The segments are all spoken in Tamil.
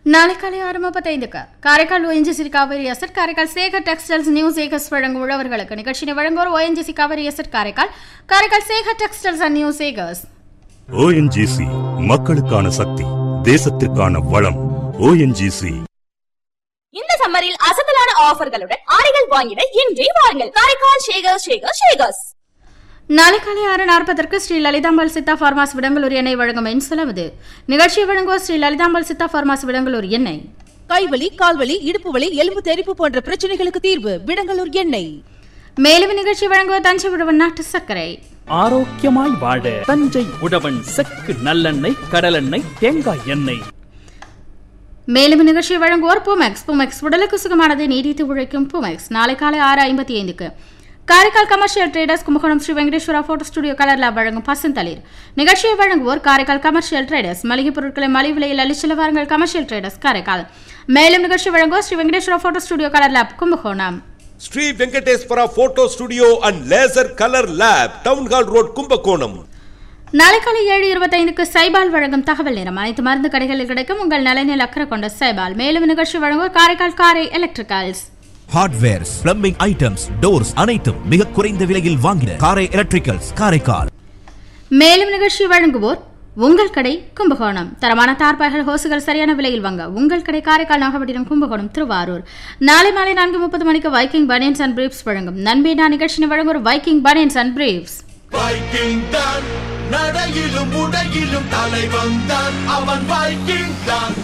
நாளை காலை ஆறு முப்பத்தைந்துக்கு Karaikal ONGC Cauvery asset Karaikal Sekar textiles new Sekars வழங்கும் உழவர்களுக்கு நிகழ்ச்சியை வழங்குவோர் ONGC Cauvery asset Karaikal Karaikal Sekar textiles and new Sekars ONGC மக்களுக்கான சக்தி தேசத்திற்கான வளம் ஓஎன்ஜிசி இந்த சம்மரில் அசத்தலான ஆஃபர்களுடன் ஆடைகள் வாங்கிட இன்றே வாருங்கள் காரைக்கால் ஷேகர் ஷேகர் ஷேகர்ஸ் நாளை காலை ஆறு நாற்பதற்கு ஸ்ரீ லலிதாம்பாள் சித்தா ஃபார்மாஸ் விடங்களூர் எண்ணெய் வழங்கும் என் செலவுது நிகழ்ச்சியை வழங்குவோர் ஸ்ரீ லலிதாம்பாள் சித்தா ஃபார்மாஸ் விடங்களூர் எண்ணெய் கைவலி கால்வலி இடுப்பு வலி எலும்பு தெறிப்பு போன்ற பிரச்சனைகளுக்கு தீர்வு விடங்கலூர் எண்ணெய் மேலும் நிகழ்ச்சி வழங்குவோர் தஞ்சை விடுவன் நாட்டு சர்க்கரை ஆரோக்கியமாய் வாழ தஞ்சை உழவன் செக்கு நல்லெண்ணெய் கடலெண்ணெய் தேங்காய் எண்ணெய் மேலும் நிகழ்ச்சி வழங்குவோர் பூமெக்ஸ் பூமெக்ஸ் உடலுக்கு சுகமானது நீடித்து உழைக்கும் பூமெக்ஸ் நாளை காலை ஆறு ஐம்பத்தி ஐந்துக்கு Karaikal commercial traders Kumbakonam Sri Venkateswara photo studio colour lab வழங்கும் பசந்தளிர் நிகழ்ச்சியை வழங்குவோர் காரைக்கால் கமர்ஷியல் ட்ரேடர்ஸ் மளிகை பொருட்களை மலிவு விலையில் அளிச்சல வாருங்கள் கமர்ஷியல் ட்ரேடர்ஸ் காரைக்கால் மேலும் நிகழ்ச்சி வழங்குவோர் Sri Venkateswara photo studio colour lab Kumbakonam Sri Venkateswara photo studio and laser colour lab town hall road Kumbakonam நாளை காலை ஏழு இருபத்தைந்துக்கு சைபால் வழங்கும் தகவல் நேரம் அனைத்து மருந்து கடைகளில் கிடைக்கும் உங்கள் நலனில் அக்கறை கொண்ட சைபால் மேலும் நிகழ்ச்சி வழங்குவோர் Karaikal Karai electricals hardwares plumbing items doors அனைத்தும் மிக குறைந்த விலையில் வாங்கின காரை எலக்ட்ரிக்கல்ஸ் காரைக்கால் மேலும் நிகழ்ச்சி வழங்குவோர் உங்கள் கடை கும்பகோணம் தரமான தார்பாய்கள் ஹோசுகள் சரியான விலையில் வாங்க உங்கள் கடை காரைக்கால் நாகப்பட்டினம் கும்பகோணம் திருவாரூர் நாளை மாலை நான்கு முப்பது மணிக்கு வைக்கிங் பனியன்ஸ் அண்ட் பிரீப்ஸ் வழங்கும் நண்பீனா நிகழ்ச்சியை வழங்குவோர் Viking banians and briefs Viking தான் நடையிலும் உடையிலும் தலைவன் தான் அவன் வைக்கிங் தான்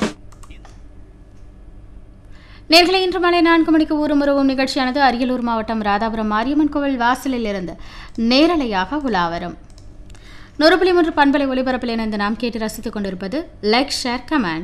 நேர்களை இன்று மாலை நான்கு மணிக்கு ஊரும் உறவும் நிகழ்ச்சியானது அரியலூர் மாவட்டம் ராதாபுரம் மாரியம்மன் கோவில் வாசலில் இருந்து நேரலையாக உலாவரும் நூறு புள்ளி மூன்று பண்பலை ஒலிபரப்பில் இணைந்து நாம் கேட்டு ரசித்துக் கொண்டிருப்பது லைக் ஷேர் கமாண்ட்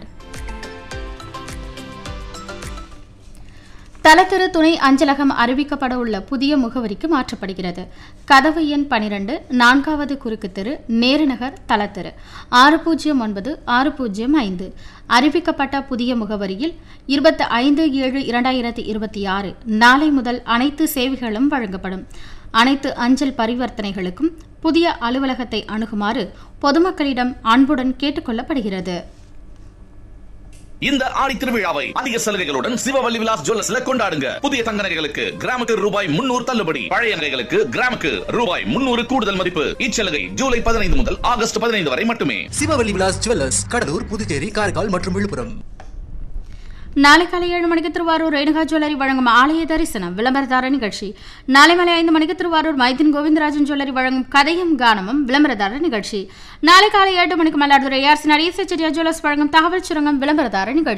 தலத்திரு துணை அஞ்சலகம் அறிவிக்கப்பட உள்ள புதிய முகவரிக்கு மாற்றப்படுகிறது கதவு எண் பனிரெண்டு நான்காவது குறுக்கு தெரு நேருநகர் தலத்திரு ஆறு பூஜ்ஜியம் ஒன்பது ஆறு பூஜ்ஜியம் ஐந்து அறிவிக்கப்பட்ட புதிய முகவரியில் இருபத்தி ஐந்து ஏழு இரண்டாயிரத்தி இருபத்தி ஆறு நாளை முதல் அனைத்து சேவைகளும் வழங்கப்படும் அனைத்து அஞ்சல் பரிவர்த்தனைகளுக்கும் புதிய அலுவலகத்தை அணுகுமாறு பொதுமக்களிடம் அன்புடன் கேட்டுக்கொள்ளப்படுகிறது இந்த ஆடி திருவிழாவை அதிக சலுகைகளுடன் சிவவல்லி விலாஸ் ஜுவல்லர்ஸ்ல கொண்டாடுங்க புதிய தங்க நகைகளுக்கு கிராமுக்கு ரூபாய் முன்னூறு தள்ளுபடி பழைய நகைகளுக்கு கிராமுக்கு ரூபாய் முன்னூறு கூடுதல் மதிப்பு இச்சலுகை ஜூலை பதினைந்து முதல் ஆகஸ்ட் பதினைந்து வரை மட்டுமே சிவவல்லி விலாஸ் ஜுவல்லர்ஸ் கடலூர் புதுச்சேரி காரைக்கால் மற்றும் விழுப்புரம் நாளை காலை ஏழு மணிக்கு திருவாரூர் ரேணுகா ஜுவல்லரி வழங்கும் ஆலய தரிசனம் விளம்பரதார நிகழ்ச்சி நாளை மாலை ஐந்து மணிக்கு திருவாரூர் மைதின் கோவிந்தராஜன் ஜுவல்லரி வழங்கும் கதையும் கானமும் விளம்பரதார நிகழ்ச்சி நாளை காலை எட்டு மணிக்கு மயிலாடுதுறை ஏஆர்சி நடீச செட்டியா ஜுவல்லர்ஸ் வழங்கும் தகவல் சுரங்கம் விளம்பரதார நிகழ்ச்சி